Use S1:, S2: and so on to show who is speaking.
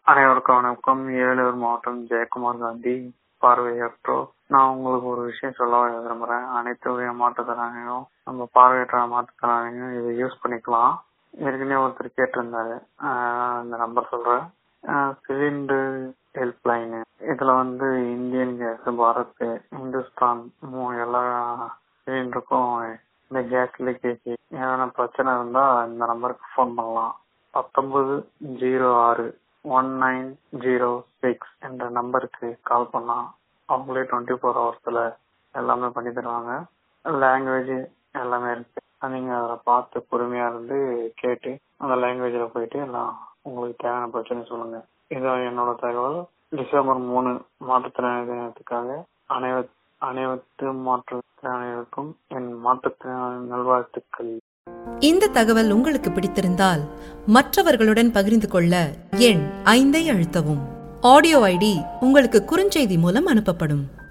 S1: அனைவருக்கும் வணக்கம் ஏலூர் மாவட்டம் ஜெயக்குமார் காந்தி பார்வையற்றோர் நான் உங்களுக்கு ஒரு விஷயம் சொல்ல விரும்புறேன் அனைத்து வகை மாற்றுத்திறனாளியும் நம்ம பார்வையற்ற மாற்றுத்திறனாளியும் இதை யூஸ் பண்ணிக்கலாம் ஏற்கனவே ஒருத்தர் கேட்டிருந்தாரு ஆஹ் இந்த நம்பர் சொல்றேன் சிலிண்டர் ஹெல்ப் லைன் இதுல வந்து இந்தியன் கேஸ் பாரத் இந்துஸ்தான் மூ- எல்லா சிலிண்டருக்கும் இந்த கேஸ் லீக்கேஜ் ஏதாவது பிரச்சனை இருந்தா இந்த நம்பருக்கு ஃபோன் பண்ணலாம் பத்தொன்பது ஜீரோ ஆறு ஒன் நைன் ஜீரோ சிக்ஸ் என்ற நம்பருக்கு கால் பண்ணா அவங்களே டுவெண்ட்டி ஃபோர் ஹவர்ஸ்ல எல்லாமே பண்ணி தருவாங்க லாங்குவேஜ் எல்லாமே இருக்கு நீங்க அதில் பார்த்து பொறுமையா இருந்து கேட்டு அந்த லாங்குவேஜ்ல போயிட்டு எல்லாம் உங்களுக்கு தேவையான பிரச்சனை சொல்லுங்க இதான் என்னோட தகவல் டிசம்பர் மூணு மாற்றுத்திறனாளி தினத்துக்காக அனைவ அனைவத்து மாற்றுத்திறனாளிகளுக்கும் என் மாற்றுத்திறனாளி நல்வாழ்த்துக்கள்
S2: இந்த தகவல் உங்களுக்கு பிடித்திருந்தால் மற்றவர்களுடன் பகிர்ந்து கொள்ள எண் ஐந்தை அழுத்தவும் ஆடியோ ஐடி உங்களுக்கு குறுஞ்செய்தி மூலம் அனுப்பப்படும்